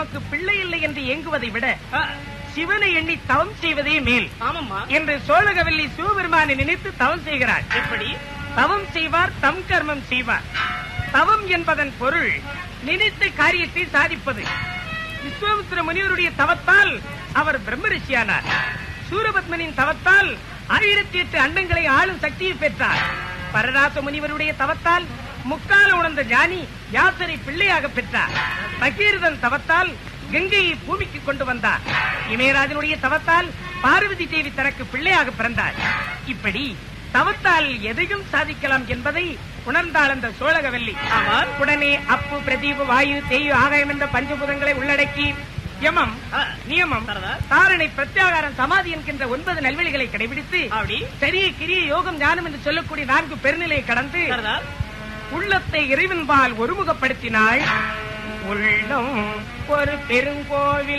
நமக்கு பிள்ளை இல்லை என்று ஏங்குவதை விட ஆ, சிவனை எண்ணி தவம் செய்வதே மேல் ஆமாம்மா என்று சோழகவல்லி சிவபெருமானை நினைத்து தவம் செய்கிறார் எப்படி தவம் செய்வார் தம் கர்மம் செய்வார் தவம் என்பதன் பொருள் நினைத்த காரியத்தை சாதிப்பது விஸ்வாமித்திர முனிவருடைய தவத்தால் அவர் பிரம்ம ரிஷியானார் சூரபத்மனின் தவத்தால் ஆயிரத்தி எட்டு அண்டங்களை ஆளும் சக்தியை பெற்றார் பரராச முனிவருடைய தவத்தால் முக்கால உணர்ந்த ஞானி யாசரை பிள்ளையாக பெற்றார் பகீரதன் தவத்தால் கங்கையை பூமிக்கு கொண்டு வந்தார் இமயராஜனுடைய தவத்தால் பார்வதி தேவி தனக்கு பிள்ளையாக பிறந்தார் இப்படி தவத்தால் எதையும் சாதிக்கலாம் என்பதை உணர்ந்தாள் அந்த சோழகவல்லி ஆமாம். உடனே அப்பு பிரதீப வாயு தேயு ஆகாயம் என்ற பஞ்சபூதங்களை உள்ளடக்கி யமம் ஆ, நியமம் சரதா. தாரணை பிரத்யாகாரம் சமாதி என்கின்ற ஒன்பது நல்வழிகளை கடைபிடித்து அப்படி சரிய கிரிய யோகம் ஞானம் என்று சொல்லக்கூடிய நான்கு பெருநிலையை கடந்து சரதா உள்ளத்தை இறைவன்பால் ஒருமுகப்படுத்தினாள் உள்ளம் ஒரு பெருங்கோவில்